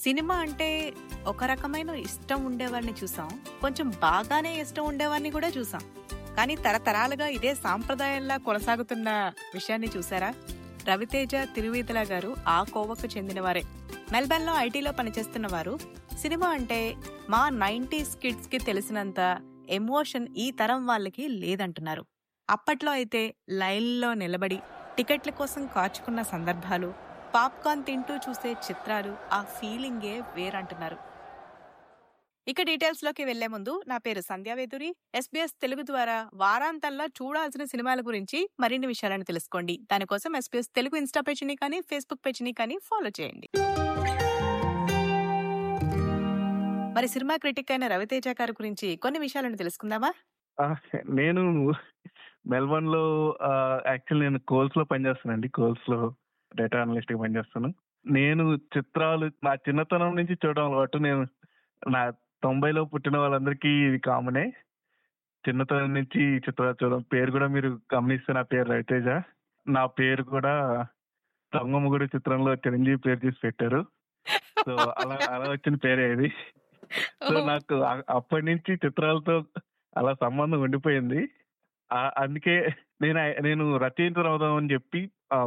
cinema అంటే ఒక రకమైన ఇష్టం ఉండేవాడిని చూసాం కొంచెం బాగానే ఇష్టం ఉండేవాడిని కూడా చూసాం కానీ తరతరాలుగా ఇదే సాంప్రదాయంలా కొనసాగుతున్న విషయాన్ని చూసారా రవితేజ తిరువీతల గారు ఆ కోవకు చెందినవారే మెల్బర్న్ లో ఐటీలో పనిచేస్తున్న వారు సినిమా అంటే మా నైన్టీస్ కిడ్స్ కి తెలిసినంత ఎమోషన్ ఈ తరం వాళ్ళకి లేదంటున్నారు అప్పట్లో అయితే లైన్లో నిలబడి టికెట్ల కోసం కాచుకున్న సందర్భాలు పాప్కార్న్ తింటూ చూసే చిత్రాలు ఆ ఫీలింగే వేరంటున్నారు ఇక డీటెయిల్స్ లోకి వెళ్లే ముందు నా పేరు సంధ్యావేదురి ఎస్బీఎస్ తెలుగు ద్వారా వారాంతంలో చూడాల్సిన సినిమాల గురించి మరిన్ని విషయాలను తెలుసుకోండి దానికోసం ఎస్బీఎస్ తెలుగు ఇన్స్టా పేజీని కానీ ఫేస్బుక్ పేజీని కానీ ఫాలో చేయండి మరి సినిమా క్రిటిక్ అయిన రవితేజ గారి గురించి కొన్ని విషయాలను తెలుసుకుందామా ఆ, నేను మెల్బర్న్ లో యాక్చువల్ నేను కోల్స్ లో పనిచేస్తానండి కోల్స్ లో డేటా అనలిస్ట్ గా పనిచేస్తాను నేను చిత్రాలు నా చిన్నతనం నుంచి చూడడం అలవాటు నేను నా తొంభైలో పుట్టిన వాళ్ళందరికీ ఇది కామనే చిన్నతనం నుంచి చిత్రాలు చూడడం పేరు కూడా మీరు గమనిస్తే నా పేరు రవితేజ నా పేరు కూడా దొంగముగుడు చిత్రంలో చిరంజీవి పేరు తీసి పెట్టారు సో అలా అలా వచ్చిన పేరే ఇది సో నాకు ఆ- అప్పటి నుంచి చిత్రాలతో అలా సంబంధం ఉండిపోయింది ఆ- అందుకే నేను ఆ- నేను రచయితను అవుదాం అని చెప్పి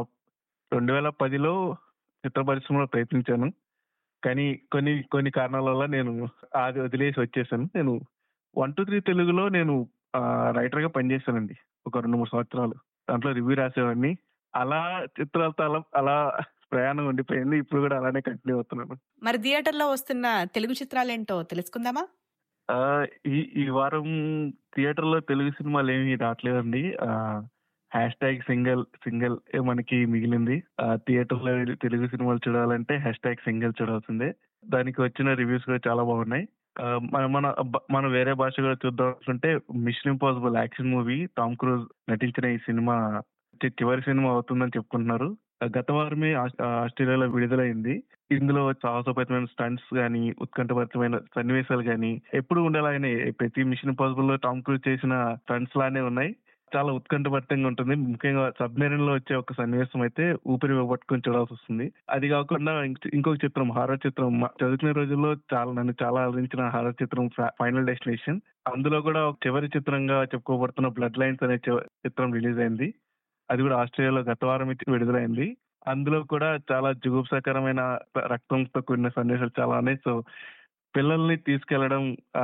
రెండు వేల పదిలో చిత్ర పరిశ్రమలో ప్రయత్నించాను కానీ కొన్ని కొన్ని కారణాల వల్ల నేను అది వదిలేసి వచ్చేసాను నేను వన్ టూ త్రీ తెలుగులో నేను రైటర్ గా పనిచేశానండి ఒక రెండు మూడు సంవత్సరాలు దాంట్లో రివ్యూ రాసేవాడిని అలా చిత్రాలతో అలా అలా ప్రయాణం ఉండిపోయింది ఇప్పుడు కూడా అలానే కంటిన్యూ అవుతున్నాను మరి థియేటర్ లో వస్తున్న తెలుగు చిత్రాలేంటో తెలుసుకుందామా ఆ, ఈ ఈ వారం థియేటర్ లో తెలుగు సినిమాలు ఏమీ రావట్లేదండి హ్యాష్ ట్యాగ్ సింగిల్ సింగిల్ మనకి మిగిలింది థియేటర్ లో వెళ్ళి తెలుగు సినిమాలు చూడాలంటే హ్యాష్ ట్యాగ్ సింగిల్ చూడాల్సిందే దానికి వచ్చిన రివ్యూస్ కూడా చాలా బాగున్నాయి ఆ, మన మన బ- మనం వేరే భాష కూడా చూద్దాం అనుకుంటే mission impossible action movie Tom Cruise నటించిన ఈ సినిమా చి- చివరి సినిమా అవుతుందని చెప్పుకుంటున్నారు ఆ, గత వారమే ఆస్- ఆ, ఆస్ట్రేలియాలో విడుదలైంది ఇందులో సాహసోపేతమైన స్టంట్స్ గానీ ఉత్కంఠభరితమైన సన్నివేశాలు గానీ ఎప్పుడు ఉండేలాగానే ప్రతి మిషన్ ఇంపాసిబుల్ లో టామ్ క్రూజ్ చేసిన స్టంట్స్ లానే ఉన్నాయి చాలా ఉత్కంఠభరితంగా ఉంటుంది ముఖ్యంగా సబ్మెరీన్ లో వచ్చే ఒక సన్నివేశం అయితే ఊపిరి పట్టుకొని చూడాల్సి వస్తుంది అది కాకుండా ఇంక- ఇంకొక చిత్రం హారర్ చిత్రం మ- చదువుకునే రోజుల్లో చాలా నన్ను చాలా ఆదరించిన హారర్ చిత్రం ఫైనల్ డెస్టినేషన్ అందులో కూడా ఒక చివరి చిత్రంగా చెప్పుకోబడుతున్న బ్లడ్ లైన్స్ అనే చి- చిత్రం రిలీజ్ అయింది అది కూడా ఆస్ట్రేలియాలో గత వారం ఇచ్చి విడుదలైంది అందులో కూడా చాలా జుగుప్సకరమైన రక్తంతో కూడిన సన్నివేశాలు చాలా ఉన్నాయి సో పిల్లల్ని తీసుకెళ్లడం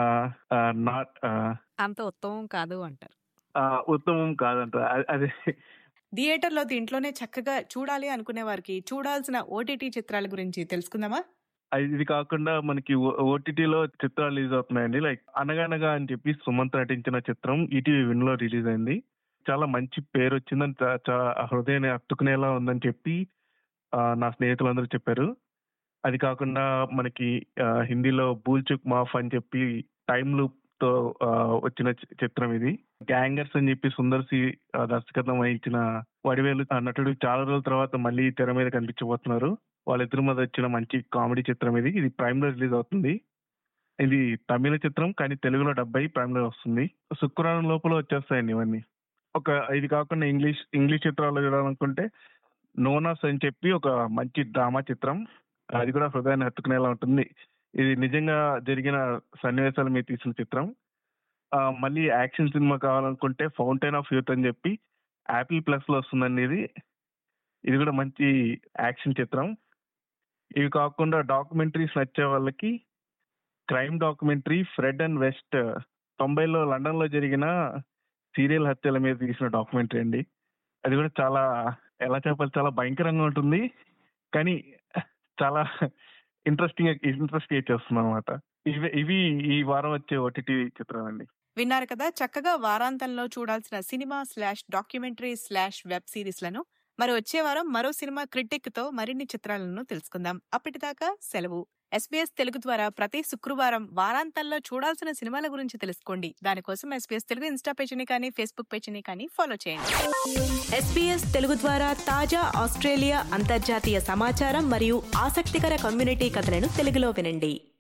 నాట్ అంత ఉత్తమం కాదు అంటారు ఉత్తమం కాదంట అ- అదే థియేటర్ లో దీంట్లోనే చక్కగా చూడాలి అనుకునే వారికి చూడాల్సిన ఓటీటీ చిత్రాల గురించి తెలుసుకుందామా అది- ఇది కాకుండా మనకి ఓటీటీలో చిత్రాలు రిలీజ్ అవుతున్నాయండి లైక్ అనగనగా అని చెప్పి సుమంత్ నటించిన చిత్రం ఈటీవీ విన్ లో రిలీజ్ అయింది చాలా మంచి పేరు వచ్చిందని చా- చాలా హృదయాన్ని హత్తుకునేలా ఉందని చెప్పి ఆ, నా స్నేహితులందరూ చెప్పారు అది కాకుండా మనకి ఆ, హిందీలో బూల్చుక్ మాఫ్ అని చెప్పి టైమ్ లూప్ తో ఆ, వచ్చిన చి- చిత్రం ఇది గ్యాంగర్స్ అని చెప్పి సుందర్ సి ఆ, దర్శకత్వం వహించిన వడివేలు ఆ నటుడు చాలా రోజుల తర్వాత మళ్ళీ తెర మీద కనిపించబోతున్నారు వాళ్ళిద్దరి మీద వచ్చిన మంచి కామెడీ చిత్రం ఇది ఇది ప్రైమ్ లో రిలీజ్ అవుతుంది ఇది తమిళ చిత్రం కానీ తెలుగులో డెబ్బై ప్రైమ్ లో వస్తుంది శుక్రవారం లోపల వచ్చేస్తాయండి ఇవన్నీ ఒక ఇది కాకుండా ఇంగ్లీష్ ఇంగ్లీష్ చిత్రాలు చూడాలనుకుంటే నోనాస్ అని చెప్పి ఒక మంచి డ్రామా చిత్రం అది కూడా హృదయాన్ని హత్తుకునేలా ఉంటుంది ఇది నిజంగా జరిగిన సన్నివేశాల మీద తీసిన చిత్రం ఆ, మళ్ళీ యాక్షన్ సినిమా కావాలనుకుంటే ఫౌంటైన్ ఆఫ్ యూత్ అని చెప్పి యాపిల్ ప్లస్ లో వస్తుందండి ఇది ఇది కూడా మంచి యాక్షన్ చిత్రం ఇవి కాకుండా డాక్యుమెంటరీస్ నచ్చే వాళ్ళకి crime documentary Fred and West తొంభైలో లండన్ లో జరిగిన సీరియల్ హత్యల మీద తీసిన డాక్యుమెంటరీ అండి అది కూడా చాలా ఎలా చెప్పాలి చాలా భయంకరంగా ఉంటుంది కానీ చాలా ఇంట్రెస్టింగ్ ఇంట్రెస్ట్ చేస్తుంది అనమాట ఇవి ఇవి ఈ వారం వచ్చే ఓటీటీ చిత్రం అండి విన్నారు కదా చక్కగా వారాంతంలో చూడాల్సిన cinema slash documentary slash web సిరీస్లను మరి వచ్చే వారం మరో సినిమా క్రిటిక్ తో మరిన్ని చిత్రాలను తెలుసుకుందాం అప్పటిదాకా సెలవు ఎస్బీఎస్ తెలుగు ద్వారా ప్రతి శుక్రవారం వారాంతంలో చూడాల్సిన సినిమాల గురించి తెలుసుకోండి దానికోసం ఎస్బీఎస్ తెలుగు ఇన్స్టా పేజీని కానీ ఫేస్బుక్ పేజీని కానీ ఫాలో చేయండి ఎస్బీఎస్ తెలుగు ద్వారా తాజా ఆస్ట్రేలియా అంతర్జాతీయ సమాచారం మరియు ఆసక్తికర కమ్యూనిటీ కథలను తెలుగులో వినండి